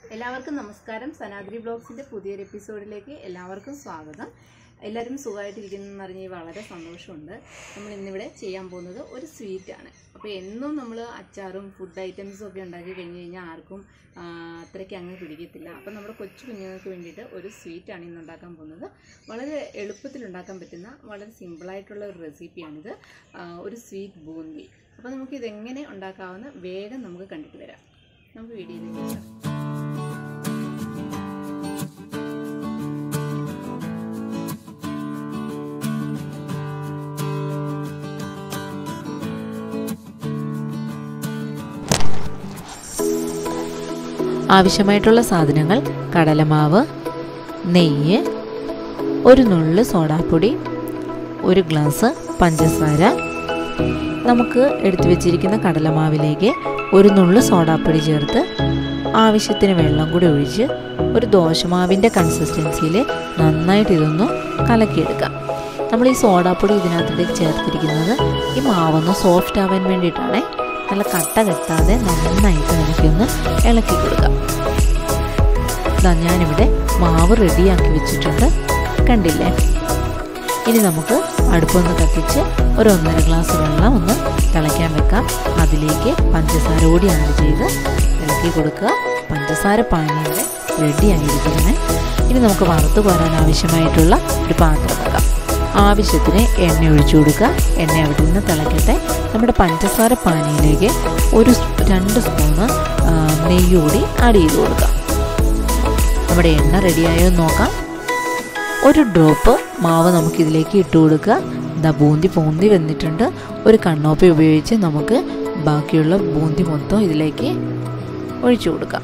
എല്ലാവർക്കും നമസ്കാരം സനാദ്രി ബ്ലോഗ്സിൻ്റെ പുതിയൊരു എപ്പിസോഡിലേക്ക് എല്ലാവർക്കും സ്വാഗതം എല്ലാവരും സുഖമായിട്ടിരിക്കുന്നു അറിഞ്ഞ് വളരെ സന്തോഷമുണ്ട് നമ്മൾ ഇന്നിവിടെ ചെയ്യാൻ പോകുന്നത് ഒരു സ്വീറ്റാണ് അപ്പോൾ എന്നും നമ്മൾ അച്ചാറും ഫുഡ് ഐറ്റംസും ഒക്കെ ഉണ്ടാക്കി കഴിഞ്ഞ് കഴിഞ്ഞാൽ ആർക്കും ആ, അത്രയ്ക്ക് അങ്ങ് പിടിക്കത്തില്ല അപ്പോൾ നമ്മുടെ കൊച്ചു കുഞ്ഞുങ്ങൾക്ക് വേണ്ടിയിട്ട് ഒരു സ്വീറ്റാണ് ഇന്ന് ഉണ്ടാക്കാൻ പോകുന്നത് വളരെ എളുപ്പത്തിൽ ഉണ്ടാക്കാൻ പറ്റുന്ന വളരെ സിമ്പിളായിട്ടുള്ള ഒരു റെസിപ്പിയാണിത് ആ, ഒരു സ്വീറ്റ് ബൂന്തി അപ്പോൾ നമുക്കിതെങ്ങനെ ഉണ്ടാക്കാമെന്ന് വേഗം നമുക്ക് കണ്ടിട്ട് വരാം നമുക്ക് വീഡിയോയിലേക്ക് പോകാം ആവശ്യമായിട്ടുള്ള സാധനങ്ങൾ കടലമാവ് നെയ്യ് ഒരു നുള്ള് സോഡാപ്പൊടി ഒരു ഗ്ലാസ് പഞ്ചസാര നമുക്ക് എടുത്തു വെച്ചിരിക്കുന്ന കടലമാവിലേക്ക് ഒരു നുള്ള് സോഡാപ്പൊടി ചേർത്ത് ആവശ്യത്തിന് വെള്ളം കൂടി ഒഴിച്ച് ഒരു ദോശമാവിൻ്റെ കൺസിസ്റ്റൻസിയിൽ നന്നായിട്ട് ഇതൊന്ന് കലക്കിയെടുക്കാം നമ്മൾ ഈ സോഡാപ്പൊടി ഇതിനകത്തേക്ക് ചേർത്തിരിക്കുന്നത് ഈ മാവൊന്ന് സോഫ്റ്റ് ആവാൻ വേണ്ടിയിട്ടാണ് നല്ല കട്ട കെട്ടാതെ നന്നായിട്ട് നമുക്കൊന്ന് ഇളക്കി കൊടുക്കാം ഇതാ ഞാനിവിടെ മാവ് റെഡിയാക്കി വെച്ചിട്ടുണ്ട് കണ്ടില്ലേ ഇനി നമുക്ക് അടുപ്പൊന്ന് കത്തിച്ച് ഒരു ഒന്നര ഗ്ലാസ് വെള്ളം ഒന്ന് തിളയ്ക്കാൻ വെക്കാം അതിലേക്ക് പഞ്ചസാര കൂടി ആഡ് ചെയ്ത് ഇളക്കി കൊടുക്കുക പഞ്ചസാര പാനീയുടെ റെഡി ആയിരിക്കുന്നത് ഇനി നമുക്ക് വറുത്ത് കോരാൻ ആവശ്യമായിട്ടുള്ള ഒരു പാത്രം വെക്കാം ആവശ്യത്തിന് എണ്ണ ഒഴിച്ചു കൊടുക്കുക എണ്ണ അവിടെ നിന്ന് തിളക്കട്ടെ നമ്മുടെ പഞ്ചസാര പാനിയിലേക്ക് ഒരു സ്പൂ- രണ്ട് സ്പൂണ് ആ, നെയ്യ് കൂടി ആഡ് ചെയ്ത് കൊടുക്കാം നമ്മുടെ എണ്ണ റെഡിയായോ എന്ന് നോക്കാം ഒരു ഡ്രോപ്പ് മാവ് നമുക്കിതിലേക്ക് ഇട്ട് കൊടുക്കുക ഇതാ ബൂന്തി പൊന്തി വന്നിട്ടുണ്ട് ഒരു കണ്ണോപ്പി ഉപയോഗിച്ച് നമുക്ക് ബാക്കിയുള്ള ബൂന്തി മൊത്തം ഇതിലേക്ക് ഒഴിച്ചു കൊടുക്കാം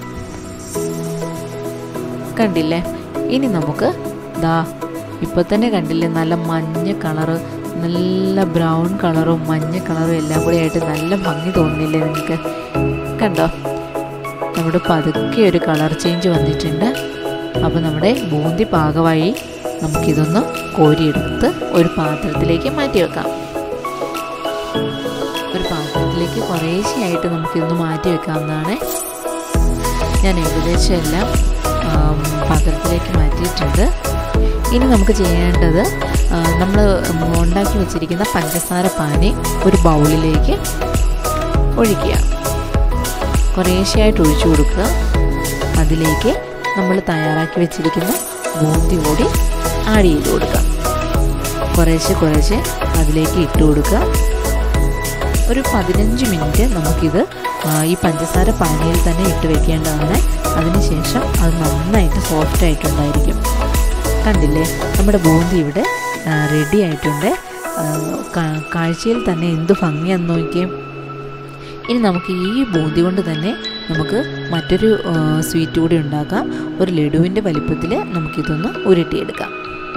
കണ്ടില്ലേ ഇനി നമുക്ക് ദാ ഇപ്പൊ തന്നെ കണ്ടില്ലേ നല്ല മഞ്ഞ കളറ് നല്ല ബ്രൗൺ കളറും മഞ്ഞ കളറും എല്ലാം കൂടി ആയിട്ട് നല്ല ഭംഗി തോന്നുന്നില്ലേ നിങ്ങൾക്ക് കണ്ടോ നമ്മുടെ പതുക്കെ ഒരു കളർ ചേഞ്ച് വന്നിട്ടുണ്ട് അപ്പോൾ നമ്മുടെ ബൂന്തി പാകമായി നമുക്കിതൊന്ന് കോരിയെടുത്ത് ഒരു പാത്രത്തിലേക്ക് മാറ്റി വെക്കാം ഒരു പാത്രത്തിലേക്ക് കുറേശ്ശെയായിട്ട് നമുക്കിതൊന്ന് മാറ്റി വെക്കാവുന്നതാണ് ഞാൻ ഏകദേശം എല്ലാം ആം, പാത്രത്തിലേക്ക് മാറ്റിയിട്ടുണ്ട് ഇനി നമുക്ക് ചെയ്യേണ്ടത് നമ്മൾ ഉണ്ടാക്കി വെച്ചിരിക്കുന്ന പഞ്ചസാര പാനി ഒരു ബൗളിലേക്ക് ഒഴിക്കുക കുറേശ്ശെയായിട്ട് ഒഴിച്ചു കൊടുക്കുക അതിലേക്ക് നമ്മൾ തയ്യാറാക്കി വെച്ചിരിക്കുന്ന ബൂന്തി കൂടി ആഡ് ചെയ്ത് കൊടുക്കുക കുറേശ്ശെ കുറേശ്ശെ അതിലേക്ക് ഇട്ട് കൊടുക്കുക ഒരു പതിനഞ്ച് മിനിറ്റ് നമുക്കിത് ആ, ഈ പഞ്ചസാര പാനിയിൽ തന്നെ ഇട്ട് വെക്കേണ്ടതാണ് അതിനുശേഷം അത് നന്നായിട്ട് സോഫ്റ്റ് ആയിട്ടുണ്ടായിരിക്കും കണ്ടില്ലേ നമ്മുടെ ബൂന്തി ഇവിടെ റെഡി ആയിട്ടുണ്ട് ആ, കാ- കാഴ്ചയിൽ തന്നെ എന്ത് ഭംഗിയാന്ന് നോക്കിയേ ഇനി നമുക്ക് ഈ ബൂന്തി കൊണ്ട് തന്നെ നമുക്ക് മറ്റൊരു ആ, സ്വീറ്റ് കൂടി ഉണ്ടാക്കാം ഒരു ലഡുവിൻ്റെ വലിപ്പത്തിൽ നമുക്കിതൊന്ന് ഉരുട്ടിയെടുക്കാം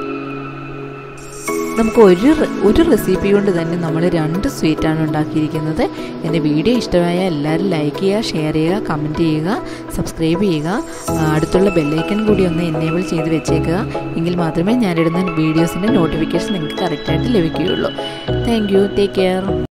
നമുക്ക് ഒരു റെ- ഒരു റെസിപ്പി കൊണ്ട് തന്നെ നമ്മൾ രണ്ട് സ്വീറ്റാണ് ഉണ്ടാക്കിയിരിക്കുന്നത് എൻ്റെ വീഡിയോ ഇഷ്ടമായ എല്ലാവരും ലൈക്ക് ചെയ്യുക ഷെയർ ചെയ്യുക കമൻറ്റ് ചെയ്യുക സബ്സ്ക്രൈബ് ചെയ്യുക ആ, അടുത്തുള്ള ബെല്ലൈക്കൺ കൂടി ഒന്ന് എനേബിൾ ചെയ്ത് വെച്ചേക്കുക എങ്കിൽ മാത്രമേ ഞാനിടുന്ന വീഡിയോസിൻ്റെ നോട്ടിഫിക്കേഷൻ നിങ്ങൾക്ക് കറക്റ്റായിട്ട് ലഭിക്കുകയുള്ളൂ താങ്ക് യു ടേക്ക് കെയർ